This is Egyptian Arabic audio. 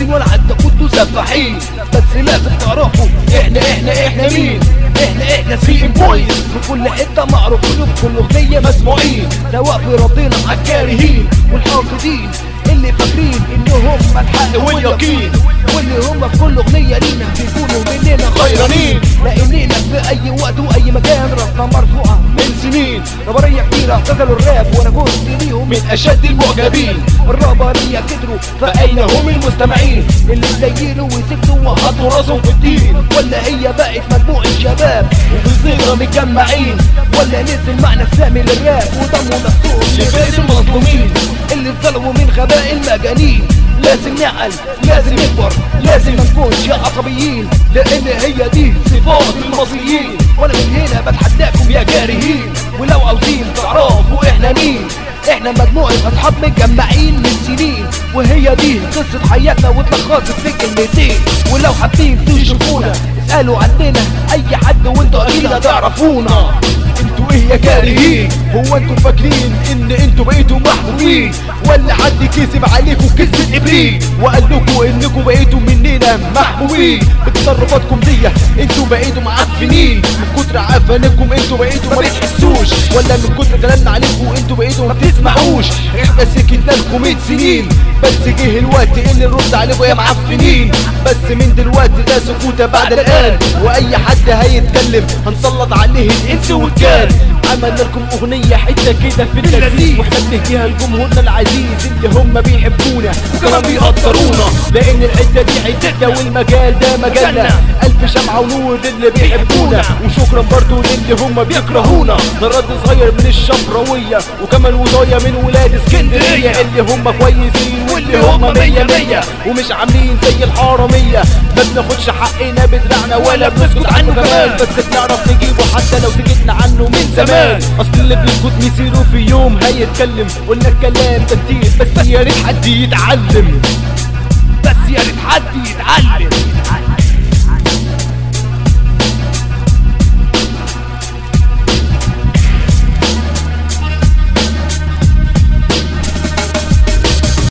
دارسين ولا حتى كنتوا سفاحين بس لازم تعرفوا احنا احنا احنا مين احنا احنا سي بويز في كل حته معروفين وفي كل اغنيه مسموعين سواء في ردنا على الكارهين والحاقدين اللي فاكرين انهم الحق واليقين واللي هم في كل اغنيه لينا بيكونوا مننا غيرانين لاننا في اي وقت واي مكان راسنا مرفوعه من سنين رباريه كتير اعتزلوا الراب وانا كنت ليهم من اشد المعجبين الرباريه كتروا فاين هم المستمعين اللي زينوا وسكتوا وحطوا راسهم في الدين ولا هي بقت مجموعه شباب وفي صيغه متجمعين ولا نزل معنى السامي للراب وضموا نفسهم لبيت المظلومين اللي اتظلموا من غباء المجانين لازم نعقل لازم نكبر لازم ما نكونش عصبيين لان هي دي صفات المصريين وانا من هنا بتحداكم يا كارهين ولو عاوزين تعرفوا احنا مين احنا مجموعة اصحاب متجمعين من سنين وهي دي قصة حياتنا واتلخصت في كلمتين ولو حابين تشوفونا اسألوا عننا اي حد وانتوا اكيد هتعرفونا انتوا ايه يا كارهين هو انتوا فاكرين ان انتوا بقيتوا محبوبين ولا حد كسب عليكم كسب ابريل وقال لكم انكم بقيتوا مننا محبوبين بتصرفاتكم دي انتوا بقيتوا معفنين من كتر عفنكم انتوا بقيتوا ما بتحسوش ولا من كتر كلامنا عليكم انتوا بقيتوا ما بتسمعوش احنا سكتنا لكم 100 سنين بس جه الوقت اللي نرد عليكم يا معفنين بس من دلوقتي ده سكوتة بعد الان واي حد هيتكلم هنسلط عليه الانس والجان عملنا لكم اغنية حتة كده في اللذيذ واحنا بنهديها لجمهورنا العزيز اللي هم بيحبونا وكمان بيقدرونا لان العدة دي عدتنا والمجال ده مجالنا الف شمعة ونور للي بيحبونا وشكرا برضو للي هم بيكرهونا ده رد صغير من الشبراوية وكمان وصايا من ولاد اسكندرية اللي هم كويسين واللي هم مية مية ومش عاملين زي الحرامية ما بناخدش حقنا بدراعنا ولا بنسكت عنه كمان بس بنعرف نجيبه حتى لو سكتنا عنه من زمان اصل اللي بيسكت مصيره في يوم هيتكلم قلنا الكلام ده كتير بس يا ريت حد يتعلم بس يا ريت حد يتعلم